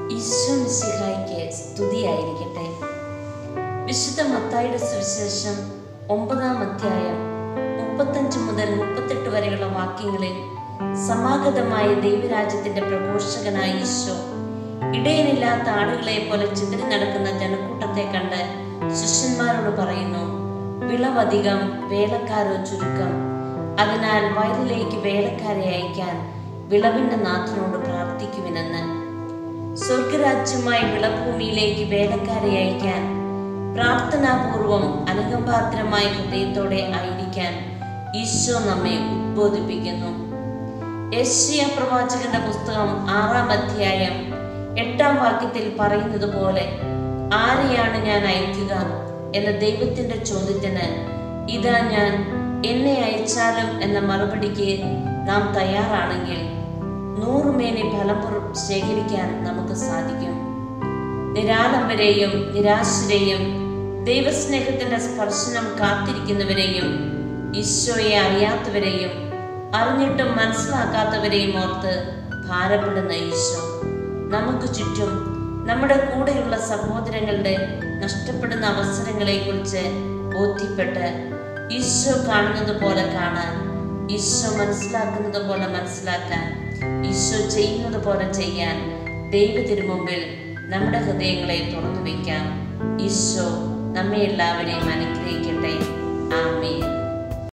ഈശോ മിശിഹായ്ക്ക് സ്തുതിയായിരിക്കട്ടെ വിശുദ്ധ മത്തായിയുടെ സുവിശേഷം ഒമ്പതാം അധ്യായം മുപ്പത്തഞ്ച് മുതൽ മുപ്പത്തെട്ട് വരെയുള്ള വാക്യങ്ങളിൽ സമാഗതമായ ദൈവരാജ്യത്തിന്റെ പ്രഘോഷകനായ ഈശോ ഇടയനില്ലാത്ത ആടുകളെ പോലെ ചിതറി നടക്കുന്ന ജനക്കൂട്ടത്തെ കണ്ട് ശിഷ്യന്മാരോട് പറയുന്നു വിളവധികം വേലക്കാരോ ചുരുക്കം അതിനാൽ വയലിലേക്ക് വേലക്കാരെ അയക്കാൻ വിളവിന്റെ നാഥനോട് പ്രാർത്ഥിക്കുവിനെന്ന് സ്വർഗരാജ്യമായി വിളഭൂമിയിലേക്ക് വേലക്കാരെ അയക്കാൻ പ്രാർത്ഥനാപൂർവം അനുകമ്പാത്രമായ ഹൃദയത്തോടെ ആയിരിക്കാൻ ഈശോ നമ്മെ ഉദ്ബോധിപ്പിക്കുന്നു യശ്യ പ്രവാചകന്റെ പുസ്തകം ആറാം അധ്യായം എട്ടാം വാക്യത്തിൽ പറയുന്നത് പോലെ ആരെയാണ് ഞാൻ അയക്കുക എന്ന ദൈവത്തിന്റെ ചോദ്യത്തിന് ഇതാ ഞാൻ എന്നെ അയച്ചാലും എന്ന മറുപടിക്ക് നാം തയ്യാറാണെങ്കിൽ നൂറുമേനി ഫലം പുറ- ശേഖരിക്കാൻ നമുക്ക് സാധിക്കും നിരാലംബരെയും നിരാശരെയും ദൈവസ്നേഹത്തിന്റെ സ്പർശനം കാത്തിരിക്കുന്നവരെയും ഈശോയെ അറിയാത്തവരെയും അറിഞ്ഞിട്ടും മനസ്സിലാക്കാത്തവരെയും ഓർത്ത് ഭാരപ്പെടുന്ന ഈശോ നമുക്ക് ചുറ്റും നമ്മുടെ കൂടെയുള്ള സഹോദരങ്ങളുടെ നഷ്ടപ്പെടുന്ന അവസരങ്ങളെ കുറിച്ച് ബോധ്യപ്പെട്ട് ഈശോ കാണുന്നത് പോലെ കാണാൻ ഈശോ മനസ്സിലാക്കുന്നത് പോലെ മനസ്സിലാക്കാൻ ഈശോ ചെയ്യുന്നത് പോലെ ചെയ്യാൻ ദൈവ തിരുമുമ്പിൽ നമ്മുടെ ഹൃദയങ്ങളെ തുറന്നു വയ്ക്കാം ഈശോ നമ്മെ എല്ലാവരെയും അനുഗ്രഹിക്കട്ടെ ആമേൻ